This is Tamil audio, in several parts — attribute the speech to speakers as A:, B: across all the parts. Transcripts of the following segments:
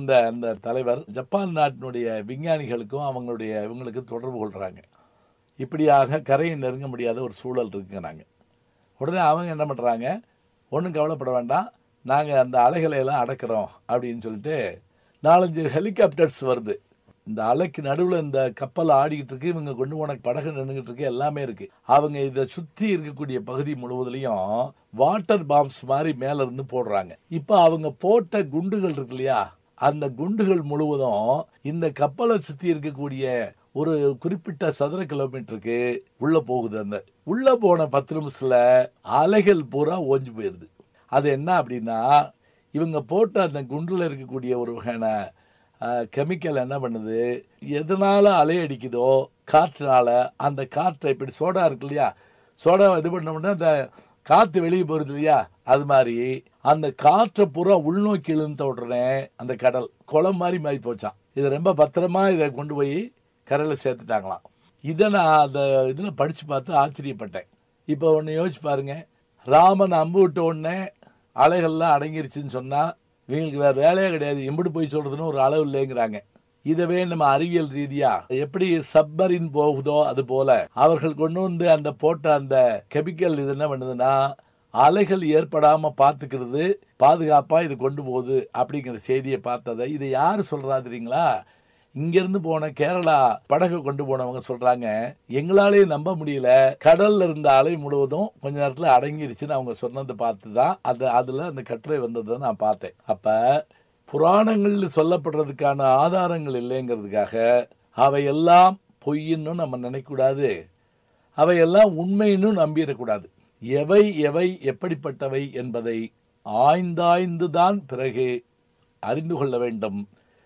A: இந்த அந்த தலைவர் ஜப்பான் நாட்டினுடைய விஞ்ஞானிகளுக்கும் அவங்களுடைய இவங்களுக்கு தொடர்பு கொள்றாங்க இப்படியாக கரையை நெருங்க முடியாத ஒரு சூழல் இருக்குங்கிறாங்க உடனே அவங்க என்ன பண்ணுறாங்க ஒன்றும் கவலைப்பட வேண்டாம் நாங்கள் அந்த அலைகளை எல்லாம் அடக்கிறோம் அப்படின்னு சொல்லிட்டு நாலஞ்சு ஹெலிகாப்டர்ஸ் வருது இந்த அலைக்கு நடுவில் இந்த கப்பல் ஆடிக்கிட்டு இருக்கு இவங்க கொண்டு போன படகு நின்றுகிட்டு இருக்கு எல்லாமே இருக்கு அவங்க இதை சுற்றி இருக்கக்கூடிய பகுதி முழுவதுலையும் வாட்டர் பாம்ஸ் மாதிரி மேல இருந்து போடுறாங்க இப்போ அவங்க போட்ட குண்டுகள் இருக்கு இல்லையா அந்த குண்டுகள் முழுவதும் இந்த கப்பலை சுற்றி இருக்கக்கூடிய ஒரு குறிப்பிட்ட சதுர கிலோமீட்டருக்கு உள்ள போகுது அந்த உள்ள போன பத்து நிமிஷத்துல அலைகள் பூரா ஓஞ்சு போயிருது அது என்ன அப்படின்னா இவங்க போட்ட அந்த குண்டுல இருக்கக்கூடிய ஒரு வகையான கெமிக்கல் என்ன பண்ணுது எதனால அலை அடிக்குதோ காற்றுனால அந்த காற்றை இப்படி சோடா இருக்கு இல்லையா சோடா இது பண்ணோம்னா அந்த காற்று வெளியே போகிறது இல்லையா அது மாதிரி அந்த காற்றை பூரா உள்நோக்கி இழுந்த உடனே அந்த கடல் குளம் மாதிரி மாறி போச்சான் இதை ரொம்ப பத்திரமா இதை கொண்டு போய் கரையில் சேர்த்துட்டாங்களாம் இதை நான் அந்த இதில் படித்து பார்த்து ஆச்சரியப்பட்டேன் இப்போ ஒன்று யோசிச்சு பாருங்க ராமன் அம்பு விட்ட உடனே அலைகள்லாம் அடங்கிருச்சுன்னு சொன்னால் இவங்களுக்கு வேறு வேலையே கிடையாது எம்பிட்டு போய் சொல்கிறதுன்னு ஒரு அளவு இல்லைங்கிறாங்க இதவே நம்ம அறிவியல் ரீதியா எப்படி சப்மரின் போகுதோ அது போல அவர்கள் கொண்டு வந்து அந்த போட்ட அந்த கெமிக்கல் இது என்ன பண்ணுதுன்னா அலைகள் ஏற்படாம பாத்துக்கிறது பாதுகாப்பா இது கொண்டு போகுது அப்படிங்கிற செய்தியை பார்த்ததை இதை யாரு சொல்றா தெரியுங்களா இங்கிருந்து போன கேரளா படகு கொண்டு போனவங்க சொல்றாங்க எங்களாலே நம்ப முடியல கடல்ல இருந்த அலை முழுவதும் கொஞ்ச நேரத்துல அடங்கிருச்சுன்னு அவங்க சொன்னதை பார்த்து தான் அது அதுல அந்த கட்டுரை வந்ததை நான் பார்த்தேன் அப்ப புராணங்கள் சொல்லப்படுறதுக்கான ஆதாரங்கள் இல்லைங்கிறதுக்காக அவையெல்லாம் பொய்ன்னு நம்ம நினைக்கக்கூடாது அவையெல்லாம் உண்மைன்னு நம்பிடக்கூடாது எவை எவை எப்படிப்பட்டவை என்பதை ஆய்ந்தாய்ந்து தான் பிறகு அறிந்து கொள்ள வேண்டும்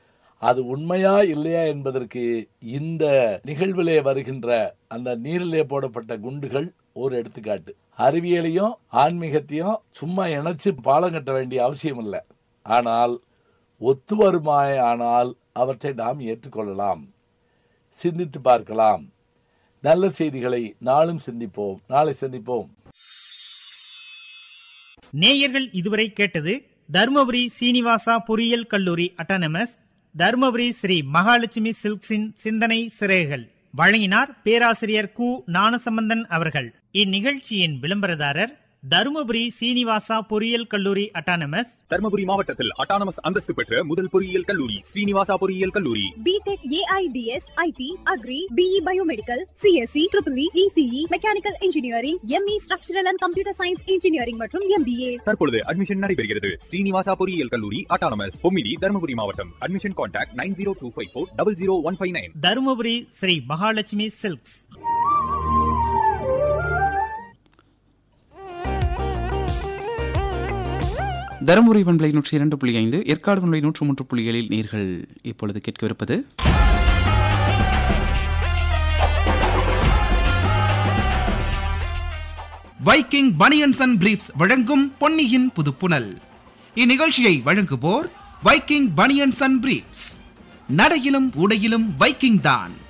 A: அது உண்மையா இல்லையா என்பதற்கு இந்த நிகழ்விலே வருகின்ற அந்த நீரிலே போடப்பட்ட குண்டுகள் ஒரு எடுத்துக்காட்டு அறிவியலையும் ஆன்மீகத்தையும் சும்மா இணைச்சு பாலம் கட்ட வேண்டிய அவசியம் இல்லை ஆனால் ஒத்து வருமாய் ஆனால் அவற்றை நாம் ஏற்றுக்கொள்ளலாம் சிந்தித்து பார்க்கலாம் நல்ல செய்திகளை நாளும் சிந்திப்போம் நாளை சந்திப்போம்
B: நேயர்கள் இதுவரை கேட்டது தருமபுரி சீனிவாசா பொறியியல் கல்லூரி அட்டானமஸ் தருமபுரி ஸ்ரீ மகாலட்சுமி சில்க்ஸின் சிந்தனை சிறைகள் வழங்கினார் பேராசிரியர் கு ஞானசம்பந்தன் அவர்கள் இந்நிகழ்ச்சியின் விளம்பரதாரர் தருமபுரி சீனிவாசா பொறியியல் கல்லூரி அட்டானமஸ்
C: தர்மபுரி மாவட்டத்தில் அட்டானமஸ் அந்தஸ்து பெற்ற முதல் பொறியியல் கல்லூரி ஸ்ரீனிவாசா பொறியியல் கல்லூரி
D: BTech AIDS IT agri BE biomedical CSC triple ECE mechanical engineering ME structural and computer science engineering மற்றும் எம்பிஏ
C: தற்பொழுது அட்மிஷன் நடைபெறுகிறது ஸ்ரீனிவாசா பொறியியல் கல்லூரி அட்டானமஸ் பொமிடி தர்மபுரி மாவட்டம் admission contact nine zero two five four double zero one five nine
B: Dharmapuri Sri Mahalakshmi silks
E: Dharmapuri பண்பலை நூற்றி இரண்டு புள்ளி ஐந்து ஏற்காடு பண்பலை நூற்று மூன்று புள்ளி ஏழில் நீர்கள் இப்பொழுது கேட்கவிருப்பது
F: வைக்கிங் பனியன்ஸ் அண்ட் பிரீப்ஸ் வழங்கும் பொன்னியின் புதுப்புனல் இந்நிகழ்ச்சியை வழங்குவோர் வைக்கிங் பனியன்ஸ் அண்ட் பிரீப்ஸ் நடையிலும் உடையிலும் வைக்கிங் தான்